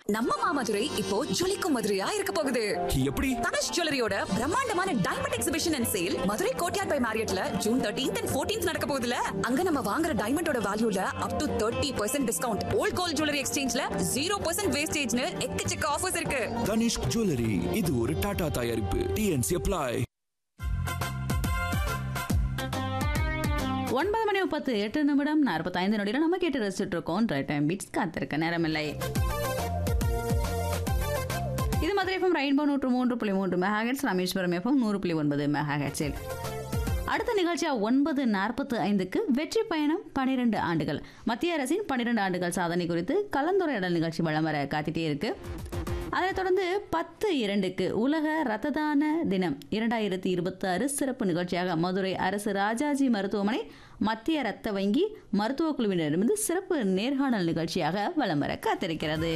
நம்ம மாமதுரை இப்போ ஜொலிக்கும் மதுரையா இருக்க போகுது எப்படி தனுஷ் ஜுவல்லரியோட பிரம்மாண்டமான diamond exhibition and sale Madurai courtyard by மேரியட்ல ஜூன் தேர்ட்டீன்த் அண்ட் ஃபோர்டீன்த் நடக்க போகுதுல அங்க நம்ம வாங்குற டைமண்டோட வேல்யூல up to thirty percent discount old gold jewellery எக்ஸ்சேஞ்ச்ல ஜீரோ பர்சன்ட் வேஸ்டேஜ்னு எக்கச்சக்க ஆஃபர்ஸ் இருக்கு தனிஷ்க் ஜுவல்லரி இது ஒரு டாடா தயாரிப்பு டிஎன்சி அப்ளை ஒன்பது மணி முப்பத்து எட்டு நிமிடம் நாற்பத்தைந்து நொடியில் நம்ம கேட்டு ரசிச்சுட்டு இருக்கோம் ரைட் டைம் பீட்ஸ் காத்திருக்க நேரமில்லை இது மதுரை எஃப்எம் ரெயின்போ நூற்று மூன்று புள்ளி மூன்று மெகாஹெட்ஸ் ராமேஸ்வரம் எஃப்எம் நூறு புள்ளி ஒன்பது மெகாஹெட்ஸில் அடுத்த நிகழ்ச்சியா ஒன்பது நாற்பத்து ஐந்துக்கு வெற்றி பயணம் பன்னிரெண்டு ஆண்டுகள் மத்திய அரசின் பன்னிரெண்டு ஆண்டுகள் சாதனை குறித்து கலந்துரையாடல் நிகழ்ச்சி வளம் வர காத்திட்டே இருக்கு அதைத் தொடர்ந்து பத்து இரண்டுக்கு உலக ரத்த தான தினம் இரண்டாயிரத்தி இருபத்தி ஆறு சிறப்பு நிகழ்ச்சியாக மதுரை அரசு ராஜாஜி மருத்துவமனை மத்திய ரத்த வங்கி மருத்துவக் குழுவினரிடமிருந்து சிறப்பு நேர்காணல் நிகழ்ச்சியாக வலம் வர காத்திருக்கிறது